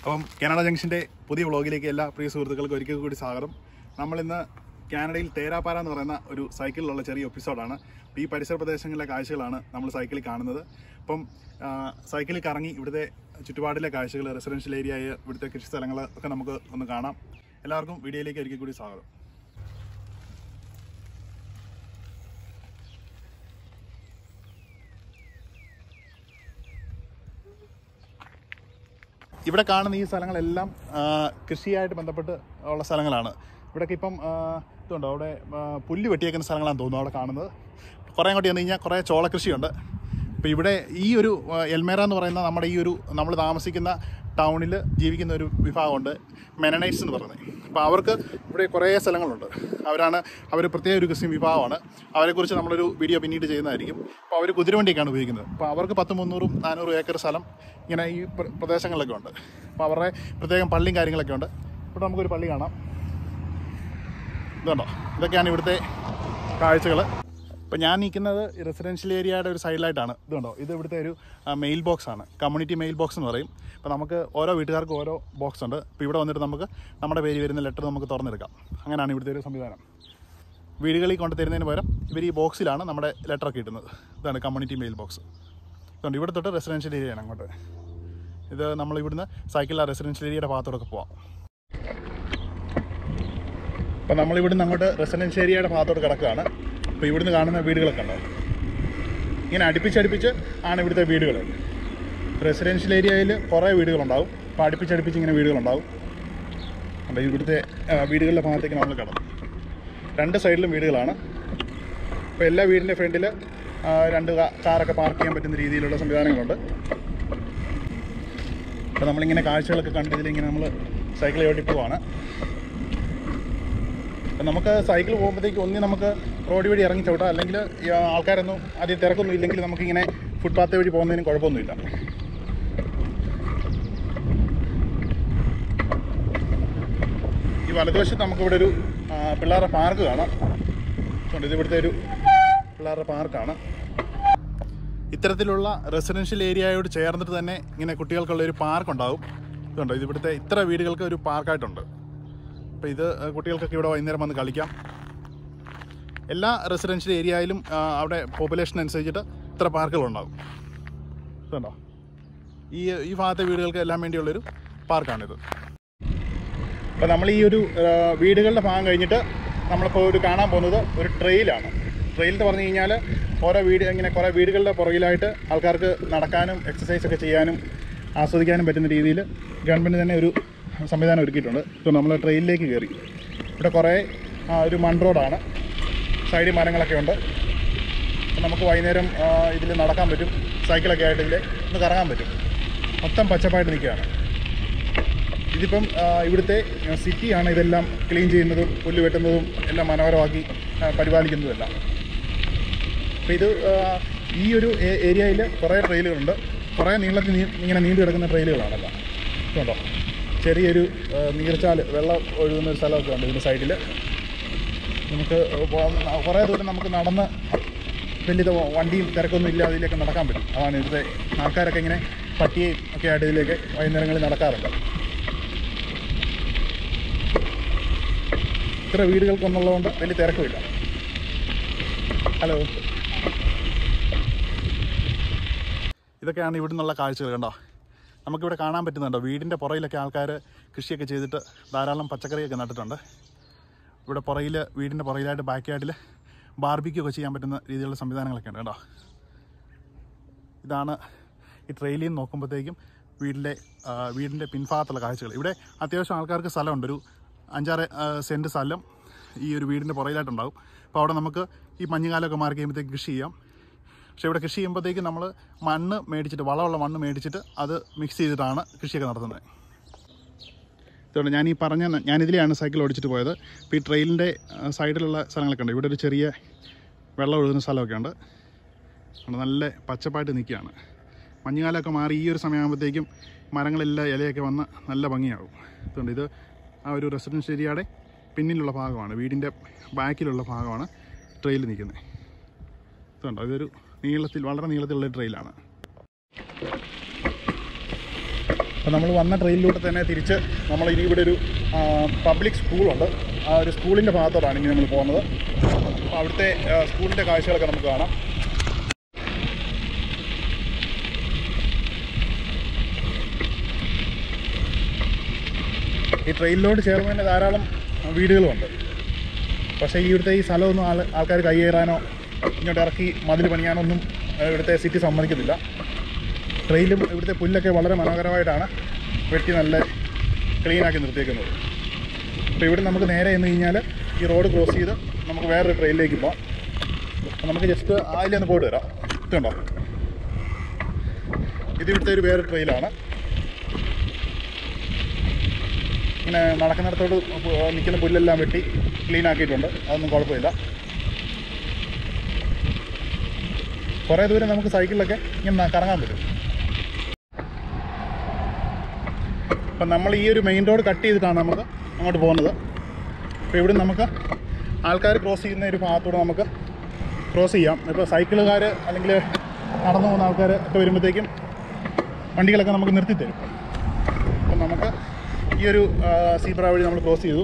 അപ്പം കാനഡ ജംഗ്ഷൻ്റെ പുതിയ വ്ളോഗിലേക്ക് എല്ലാ പ്രിയ സുഹൃത്തുക്കൾക്കും ഒരിക്കൽ കൂടി സ്വാഗതം നമ്മളിന്ന് കാനഡയിൽ തേരാപ്പാര എന്ന് പറയുന്ന ഒരു സൈക്കിളിലുള്ള ചെറിയ എപ്പിസോഡാണ് ഈ പരിസര പ്രദേശങ്ങളിലെ കാഴ്ചകളാണ് നമ്മൾ സൈക്കിളിൽ കാണുന്നത് അപ്പം ആ, സൈക്കിളിൽ കറങ്ങി ഇവിടുത്തെ ചുറ്റുപാടിലെ കാഴ്ചകൾ റെസിഡൻഷ്യൽ ഏരിയ ഇവിടുത്തെ കൃഷി സ്ഥലങ്ങൾ ഒക്കെ നമുക്ക് ഒന്ന് കാണാം എല്ലാവർക്കും വീഡിയോയിലേക്ക് ഒരിക്കൽ കൂടി സ്വാഗതം ഇവിടെ കാണുന്ന ഈ സ്ഥലങ്ങളെല്ലാം ആ, കൃഷിയായിട്ട് ബന്ധപ്പെട്ട് ഉള്ള സ്ഥലങ്ങളാണ് ഇവിടെയൊക്കെ ഇപ്പം ആ, ഇതുണ്ടോ അവിടെ ആ, പുല്ല് വെട്ടിയേക്കുന്ന സ്ഥലങ്ങളാണെന്ന് തോന്നുന്നു അവിടെ കാണുന്നത് കുറേ അങ്ങോട്ട് ചെന്ന് കഴിഞ്ഞാൽ കുറേ ചോളകൃഷിയുണ്ട് അപ്പോൾ ഇവിടെ ഈ ഒരു ആ, എൽമേര എന്ന് പറയുന്ന നമ്മുടെ ഈ ഒരു നമ്മൾ താമസിക്കുന്ന ടൗണിൽ ജീവിക്കുന്ന ഒരു വിഭാഗമുണ്ട് മെനനൈറ്റ്സ് എന്ന് പറയുന്നത് അപ്പോൾ അവർക്ക് ഇവിടെ കുറേ സ്ഥലങ്ങളുണ്ട് അവരാണ് അവർ പ്രത്യേക ഒരു ക്രിസ്ത്യൻ വിഭാഗമാണ് അവരെക്കുറിച്ച് നമ്മളൊരു വീഡിയോ പിന്നീട് ചെയ്യുന്നതായിരിക്കും അപ്പോൾ അവർ കുതിരവണ്ടിയൊക്കെയാണ് ഉപയോഗിക്കുന്നത് അപ്പോൾ അവർക്ക് പത്ത് മുന്നൂറും നാനൂറും ഏക്കർ സ്ഥലം ഇങ്ങനെ ഈ പ്ര- പ്രദേശങ്ങളിലൊക്കെ ഉണ്ട് അപ്പോൾ അവരുടെ പ്രത്യേകം പള്ളിയും കാര്യങ്ങളൊക്കെ ഉണ്ട് ഇവിടെ നമുക്കൊരു പള്ളി കാണാം ഇതുണ്ടോ ഇതൊക്കെയാണ് ഇവിടുത്തെ കാഴ്ചകൾ ഇപ്പോൾ ഞാൻ നിൽക്കുന്നത് റെസിഡൻഷ്യൽ ഏരിയയുടെ ഒരു സൈഡിലായിട്ടാണ് ഇതുണ്ടോ ഇത് ഇവിടുത്തെ ഒരു മെയിൽ ബോക്സ് ആണ് കമ്മ്യൂണിറ്റി മെയിൽ ബോക്സ് എന്ന് പറയും അപ്പോൾ നമുക്ക് ഓരോ വീട്ടുകാർക്കും ഓരോ ബോക്സ് ഉണ്ട് ഇപ്പോൾ ഇവിടെ വന്നിട്ട് നമുക്ക് നമ്മുടെ പേര് വരുന്ന ലെറ്റർ നമുക്ക് തുറന്നെടുക്കാം അങ്ങനെയാണ് ഇവിടുത്തെ ഒരു സംവിധാനം വീടുകളിൽ കൊണ്ട് തരുന്നതിന് പകരം ഇവർ ഈ ബോക്സിലാണ് നമ്മുടെ ലെറ്ററൊക്കെ ഇടുന്നത് ഇതാണ് കമ്മ്യൂണിറ്റി മെയിൽ ബോക്സ് ഇതുകൊണ്ട് ഇവിടെ തൊട്ട് റെസിഡൻഷ്യൽ ഏരിയയാണ് അങ്ങോട്ട് ഇത് നമ്മൾ ഇവിടുന്ന് സൈക്കിളിൽ റെസിഡൻഷ്യൽ ഏരിയയുടെ ഭാഗത്തോടൊക്കെ പോവാം അപ്പോൾ നമ്മൾ ഇവിടുന്ന് അങ്ങോട്ട് റെസിഡൻഷ്യൽ ഏരിയയുടെ ഭാഗത്തോട്ട് കിടക്കുകയാണ് അപ്പോൾ ഇവിടുന്ന് കാണുന്ന വീടുകളൊക്കെ ഉണ്ടാവും ഇങ്ങനെ അടുപ്പിച്ചടുപ്പിച്ച് ആണ് ഇവിടുത്തെ വീടുകൾ റെസിഡൻഷ്യൽ ഏരിയയിൽ കുറേ വീടുകളുണ്ടാവും അപ്പോൾ അടുപ്പിച്ചടുപ്പിച്ച് ഇങ്ങനെ വീടുകളുണ്ടാവും അപ്പോൾ ഇവിടുത്തെ ആ, വീടുകളുടെ ഭാഗത്തേക്ക് നമ്മൾ കടന്നു രണ്ട് സൈഡിലും വീടുകളാണ് അപ്പോൾ എല്ലാ വീടിൻ്റെ ഫ്രണ്ടിൽ രണ്ട് കാ- കാറൊക്കെ പാർക്ക് ചെയ്യാൻ പറ്റുന്ന രീതിയിലുള്ള സംവിധാനങ്ങളുണ്ട് അപ്പോൾ നമ്മളിങ്ങനെ കാഴ്ചകളൊക്കെ കണ്ട് ഇതിലിങ്ങനെ നമ്മൾ സൈക്കിൾ ചവിട്ടി പോവാണ് അപ്പം നമുക്ക് സൈക്കിൾ പോകുമ്പോഴത്തേക്ക് ഒന്നി നമുക്ക് റോഡ് വഴി ഇറങ്ങി ചവിട്ടാം അല്ലെങ്കിൽ ഈ ആൾക്കാരൊന്നും അധികം തിരക്കൊന്നും ഇല്ലെങ്കിൽ നമുക്കിങ്ങനെ ഫുട്പാത്ത് വഴി പോകുന്നതിന് കുഴപ്പമൊന്നുമില്ല ഈ വലതുവശത്ത് നമുക്കിവിടെ ഒരു ആ, പിള്ളേരുടെ പാർക്ക് കാണാം അതുകൊണ്ട് ഇത് ഇവിടുത്തെ ഒരു പിള്ളേരുടെ പാർക്കാണ് ഇത്തരത്തിലുള്ള റെസിഡൻഷ്യൽ ഏരിയയോട് ചേർന്നിട്ട് തന്നെ ഇങ്ങനെ കുട്ടികൾക്കുള്ള ഒരു പാർക്ക് ഉണ്ടാവും ഇതുണ്ടോ ഇത് ഇവിടുത്തെ ഇത്ര വീടുകൾക്ക് ഒരു പാർക്കായിട്ടുണ്ട് അപ്പോൾ ഇത് ആ, കുട്ടികൾക്കൊക്കെ ഇവിടെ വൈകുന്നേരം വന്ന് കളിക്കാം എല്ലാ റെസിഡൻഷ്യൽ ഏരിയയിലും ആ, അവിടെ പോപ്പുലേഷൻ അനുസരിച്ചിട്ട് ഇത്ര പാർക്കുകളുണ്ടാകും ഇതുണ്ടോ ഈ ഈ ഭാഗത്തെ വീടുകൾക്ക് എല്ലാം വേണ്ടിയുള്ളൊരു പാർക്കാണിത് അപ്പോൾ നമ്മൾ ഈ ഒരു ആ, വീടുകളുടെ ഭാഗം കഴിഞ്ഞിട്ട് നമ്മളിപ്പോൾ ഒരു കാണാൻ പോകുന്നത് ഒരു ട്രെയിലാണ് ട്രെയിൽ എന്ന് പറഞ്ഞു കഴിഞ്ഞാൽ ഓരോ വീട് ഇങ്ങനെ കുറേ വീടുകളുടെ പുറകിലായിട്ട് ആൾക്കാർക്ക് നടക്കാനും എക്സസൈസ് ഒക്കെ ചെയ്യാനും ആസ്വദിക്കാനും പറ്റുന്ന രീതിയിൽ ഗവൺമെൻറ് തന്നെ ഒരു സംവിധാനം ഒരുക്കിയിട്ടുണ്ട് ഇപ്പോൾ നമ്മൾ ട്രെയിനിലേക്ക് കയറി ഇവിടെ കുറേ ആ, ഒരു മൺ റോഡാണ് സൈഡിൽ മരങ്ങളൊക്കെ ഉണ്ട് അപ്പോൾ നമുക്ക് വൈകുന്നേരം ഇതിൽ നടക്കാൻ പറ്റും സൈക്കിളൊക്കെ ആയിട്ട് ഇതിൽ ഒന്ന് കറങ്ങാൻ പറ്റും മൊത്തം പച്ചപ്പായിട്ട് നിൽക്കുകയാണ് ഇതിപ്പം ആ, ഇവിടുത്തെ ആ, സിറ്റിയാണ് ഇതെല്ലാം ക്ലീൻ ചെയ്യുന്നതും പുല്ല് വെട്ടുന്നതും എല്ലാം മനോഹരമാക്കി ആ, പരിപാലിക്കുന്നതും എല്ലാം അപ്പോൾ ഇത് ആ, ഈ ഒരു ഏരിയയിൽ കുറേ ട്രെയിലുകളുണ്ട് കുറേ നീളത്തിൽ നീ ഇങ്ങനെ നീണ്ടു കിടക്കുന്ന ട്രെയിലുകളാണല്ലോ കണ്ടോ ചെറിയൊരു ആ, നീർച്ചാൽ വെള്ളം ഒഴുകുന്ന ഒരു സ്ഥലമൊക്കെ ഉണ്ട് ഇതിൻ്റെ സൈഡിൽ നമുക്ക് പോ- കുറേ ദൂരം നമുക്ക് നടന്ന് വലിയ ത- വണ്ടിയും തിരക്കൊന്നും ഇല്ല അതിലേക്ക് നടക്കാൻ പറ്റും അതാണ് ഇവിടുത്തെ ആൾക്കാരൊക്കെ ഇങ്ങനെ പട്ടിയെയും ഒക്കെ ആയിട്ട് ഇതിലേക്ക് വൈകുന്നേരങ്ങളിൽ നടക്കാറുണ്ട് ഇത്ര വീടുകൾക്കൊന്നുള്ളതുകൊണ്ട് വലിയ തിരക്കുമില്ല ഹലോ ഇതൊക്കെയാണ് ഇവിടെ നിന്നുള്ള കാഴ്ചകൾ കണ്ടോ നമുക്കിവിടെ കാണാൻ പറ്റുന്നുണ്ടോ വീടിൻ്റെ പുറയിലൊക്കെ ആൾക്കാർ കൃഷിയൊക്കെ ചെയ്തിട്ട് ധാരാളം പച്ചക്കറിയൊക്കെ നട്ടിട്ടുണ്ട് ഇവിടെ പുറയിൽ വീടിൻ്റെ പുറയിലായിട്ട് ബാക്ക് യാർഡിൽ ബാർബിക്യൂ ഒക്കെ ചെയ്യാൻ പറ്റുന്ന രീതിയിലുള്ള സംവിധാനങ്ങളൊക്കെ ഉണ്ട് കേട്ടോ ഇതാണ് ഈ ട്രെയിലിൽ നിന്ന് നോക്കുമ്പോഴത്തേക്കും വീടിൻ്റെ ആ, വീടിൻ്റെ പിൻഭാഗത്തുള്ള കാഴ്ചകൾ ഇവിടെ അത്യാവശ്യം ആൾക്കാർക്ക് സ്ഥലമുണ്ട് ഒരു അഞ്ചാറ് ആ, സെൻറ്റ് സ്ഥലം ഈ ഒരു വീടിൻ്റെ പുറയിലായിട്ടുണ്ടാവും അപ്പോൾ അവിടെ നമുക്ക് ഈ മഞ്ഞുകാലമൊക്കെ മാറി കഴിയുമ്പോഴത്തേക്ക് കൃഷി ചെയ്യാം പക്ഷേ ഇവിടെ കൃഷി ചെയ്യുമ്പോഴത്തേക്ക് നമ്മൾ മണ്ണ് മേടിച്ചിട്ട് വളമുള്ള മണ്ണ് മേടിച്ചിട്ട് അത് മിക്സ് ചെയ്തിട്ടാണ് കൃഷിയൊക്കെ നടത്തുന്നത് ഇതുകൊണ്ട് ഞാൻ ഈ പറഞ്ഞ ഞാനിതിലെയാണ് സൈക്കിൾ ഓടിച്ചിട്ട് പോയത് ഇപ്പോൾ ഈ ട്രെയിലിൻ്റെ സൈഡിലുള്ള സ്ഥലങ്ങളൊക്കെ ഉണ്ട് ഇവിടെ ഒരു ചെറിയ വെള്ളം ഒഴുകുന്ന സ്ഥലമൊക്കെ ഉണ്ട് അവിടെ നല്ല പച്ചപ്പായിട്ട് നിൽക്കുകയാണ് മഞ്ഞുകാലമൊക്കെ മാറി ഈ ഒരു സമയമാകുമ്പോഴത്തേക്കും മരങ്ങളെല്ലാം ഇലയൊക്കെ വന്ന് നല്ല ഭംഗിയാകും അതുകൊണ്ട് ഇത് ആ ഒരു റെസിഡൻഷ്യൽ ഏരിയയുടെ പിന്നിലുള്ള ഭാഗമാണ് വീടിൻ്റെ ബാക്കിലുള്ള ഭാഗമാണ് ട്രെയിൽ നിൽക്കുന്നത് ഇതുണ്ടോ ഇതൊരു നീളത്തിൽ വളരെ നീളത്തിലുള്ള ട്രെയിലാണ് അപ്പോൾ നമ്മൾ വന്ന ട്രെയിനിലൂടെ തന്നെ തിരിച്ച് നമ്മൾ ഇനി ഇവിടെ ഒരു പബ്ലിക് സ്കൂളുണ്ട് ആ ഒരു സ്കൂളിൻ്റെ ഭാഗത്തോടാണ് ഇനി നമ്മൾ പോകുന്നത് അപ്പോൾ അവിടുത്തെ ആ, സ്കൂളിൻ്റെ കാഴ്ചകളൊക്കെ നമുക്ക് കാണാം ഈ ട്രെയിനിലോട് ചേർന്ന് തന്നെ ധാരാളം വീടുകളുമുണ്ട് പക്ഷേ ഈ ഇവിടുത്തെ ഈ സ്ഥലമൊന്നും ആൾ ആൾക്കാർ കയ്യേറാനോ ഇങ്ങോട്ട് ഇറക്കി മതിൽ പണിയാനോ ഒന്നും ആ, ഇവിടുത്തെ സിറ്റി സമ്മതിക്കത്തില്ല ട്രെയിലും ഇവിടുത്തെ പുല്ലൊക്കെ വളരെ മനോഹരമായിട്ടാണ് വെട്ടി നല്ല ക്ലീനാക്കി നിർത്തിയേക്കുന്നത് അപ്പോൾ ഇവിടെ നമുക്ക് നേരെ എന്ന് കഴിഞ്ഞാൽ ഈ റോഡ് ക്രോസ് ചെയ്ത് നമുക്ക് വേറൊരു ട്രെയിനിലേക്ക് പോകാം അപ്പോൾ നമുക്ക് ജസ്റ്റ് അതിലൊന്ന് പോയിട്ട് വരാം ഇതുണ്ടോ ഇത് ഇവിടുത്തെ ഒരു വേറെ ട്രെയിലാണ് ഇങ്ങനെ നടക്കുന്നിടത്തോട് പു- നിൽക്കുന്ന പുല്ലെല്ലാം വെട്ടി ക്ലീൻ ആക്കിയിട്ടുണ്ട് അതൊന്നും കുഴപ്പമില്ല കുറേ ദൂരം നമുക്ക് സൈക്കിളിലൊക്കെ ഇങ്ങനെ ന- കറങ്ങാൻ പറ്റും അപ്പം നമ്മൾ ഈ ഒരു മെയിൻ റോഡ് കട്ട് ചെയ്തിട്ടാണ് നമുക്ക് അങ്ങോട്ട് പോകുന്നത് അപ്പോൾ ഇവിടെ നമുക്ക് ആൾക്കാർ ക്രോസ് ചെയ്യുന്ന ഒരു ഭാഗത്തൂടെ നമുക്ക് ക്രോസ് ചെയ്യാം ഇപ്പോൾ സൈക്കിളുകാർ അല്ലെങ്കിൽ നടന്നു പോകുന്ന ആൾക്കാർ ഒക്കെ വരുമ്പോഴത്തേക്കും വണ്ടികളൊക്കെ നമുക്ക് നിർത്തി തരും അപ്പം നമുക്ക് ഈ ഒരു സീബ്ര വഴി നമ്മൾ ക്രോസ് ചെയ്തു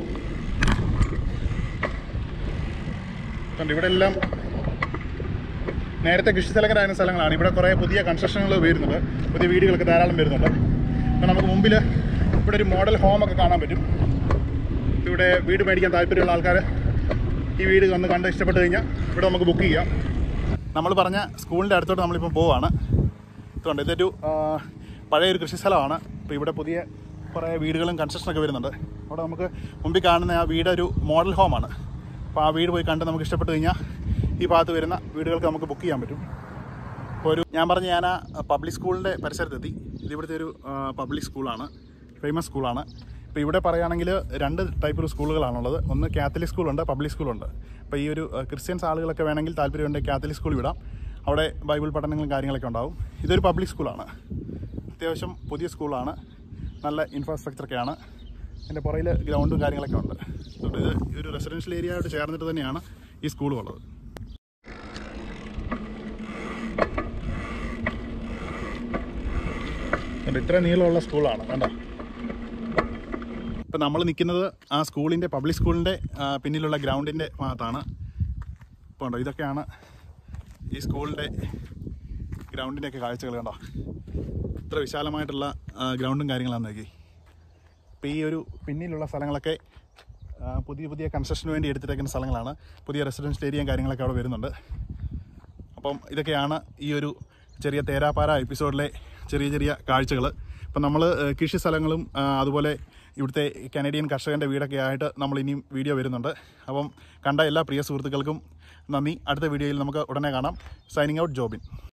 കണ്ടോ ഇവിടെ എല്ലാം നേരത്തെ കൃഷിസ്ഥലകരായിരുന്ന സ്ഥലങ്ങളാണ് ഇവിടെ കുറേ പുതിയ കൺസ്ട്രക്ഷനുകൾ വരുന്നുണ്ട് പുതിയ വീടുകളൊക്കെ ധാരാളം വരുന്നുണ്ട് അപ്പോൾ നമുക്ക് മുമ്പിൽ ഇവിടെ ഒരു മോഡൽ ഹോമൊക്കെ കാണാൻ പറ്റും ഇവിടെ വീട് മേടിക്കാൻ താല്പര്യമുള്ള ആൾക്കാർ ഈ വീട് വന്ന് കണ്ട് ഇഷ്ടപ്പെട്ട് കഴിഞ്ഞാൽ ഇവിടെ നമുക്ക് ബുക്ക് ചെയ്യാം നമ്മൾ പറഞ്ഞ സ്കൂളിൻ്റെ അടുത്തോട്ട് നമ്മളിപ്പോൾ പോവാണ് ഇതുകൊണ്ട് ഇതൊരു ആ, പഴയ ഒരു കൃഷി സ്ഥലമാണ് ഇപ്പോൾ ഇവിടെ പുതിയ കുറേ വീടുകളും കൺസ്ട്രക്ഷനൊക്കെ വരുന്നുണ്ട് അവിടെ നമുക്ക് മുമ്പിൽ കാണുന്ന ആ വീട് ഒരു മോഡൽ ഹോമാണ് അപ്പോൾ ആ വീട് പോയി കണ്ട് നമുക്ക് ഇഷ്ടപ്പെട്ട് കഴിഞ്ഞാൽ ഈ ഭാഗത്ത് വരുന്ന വീടുകൾക്ക് നമുക്ക് ബുക്ക് ചെയ്യാൻ പറ്റും ഇപ്പോൾ ഒരു ഞാൻ പറഞ്ഞ ഞാൻ ആ പബ്ലിക് സ്കൂളിൻ്റെ പരിസരത്തെത്തി ഇത് ഇവിടുത്തെ ഒരു പബ്ലിക് സ്കൂളാണ് ഫേമസ് സ്കൂളാണ് ഇപ്പോൾ ഇവിടെ പറയുകയാണെങ്കിൽ രണ്ട് ടൈപ്പ് സ്കൂളുകളാണുള്ളത് ഒന്ന് കാത്തലിക് സ്കൂളുണ്ട് പബ്ലിക് സ്കൂളുണ്ട് അപ്പോൾ ഈ ഒരു ആ, ക്രിസ്ത്യൻസ് ആളുകളൊക്കെ വേണമെങ്കിൽ താല്പര്യമുണ്ടെങ്കിൽ കാത്തലിക് സ്കൂൾ വിടാം അവിടെ ബൈബിൾ പഠനങ്ങളും കാര്യങ്ങളൊക്കെ ഉണ്ടാവും ഇതൊരു പബ്ലിക് സ്കൂളാണ് അത്യാവശ്യം പുതിയ സ്കൂളാണ് നല്ല ഇൻഫ്രാസ്ട്രക്ചറൊക്കെയാണ് അതിൻ്റെ പുറയിൽ ഗ്രൗണ്ടും കാര്യങ്ങളൊക്കെ ഉണ്ട് അതുകൊണ്ട് ഇത് ഈ ഒരു റെസിഡൻഷ്യൽ ഏരിയയായിട്ട് ചേർന്നിട്ട് തന്നെയാണ് ഈ സ്കൂളും ഉള്ളത് കണ്ടോ, ഇത്ര നീളമുള്ള സ്കൂളാണ് കണ്ടോ ഇപ്പം നമ്മൾ നിൽക്കുന്നത് ആ സ്കൂളിൻ്റെ പബ്ലിക് സ്കൂളിൻ്റെ ആ, പിന്നിലുള്ള ഗ്രൗണ്ടിൻ്റെ ഭാഗത്താണ് ഇപ്പോൾ ഉണ്ടോ ഇതൊക്കെയാണ് ഈ സ്കൂളിൻ്റെ ഗ്രൗണ്ടിൻ്റെ ഒക്കെ കാഴ്ചകൾ കണ്ടോ ഇത്ര വിശാലമായിട്ടുള്ള ആ, ഗ്രൗണ്ടും കാര്യങ്ങളാണ് നോക്കി ഇപ്പോൾ ഈ ഒരു പിന്നിലുള്ള സ്ഥലങ്ങളൊക്കെ ആ, പുതിയ പുതിയ കൺസ്ട്രക്ഷന് വേണ്ടി എടുത്തിട്ടേക്കുന്ന സ്ഥലങ്ങളാണ് പുതിയ റെസിഡൻഷ്യൽ ഏരിയയും കാര്യങ്ങളൊക്കെ അവിടെ വരുന്നുണ്ട് അപ്പം ഇതൊക്കെയാണ് ഈ ഒരു ചെറിയ തേരാപ്പാര എപ്പിസോഡിലെ ചെറിയ ചെറിയ കാഴ്ചകൾ അപ്പം നമ്മൾ കൃഷി സ്ഥലങ്ങളും ആ, അതുപോലെ ഇവിടുത്തെ കനേഡിയൻ കർഷകൻ്റെ വീടൊക്കെ ആയിട്ട് നമ്മൾ ഇനിയും വീഡിയോ വരുന്നുണ്ട് അപ്പം കണ്ട എല്ലാ പ്രിയ സുഹൃത്തുക്കൾക്കും നന്ദി അടുത്ത വീഡിയോയിൽ നമുക്ക് ഉടനെ കാണാം സൈനിങ് ഔട്ട് ജോബിൻ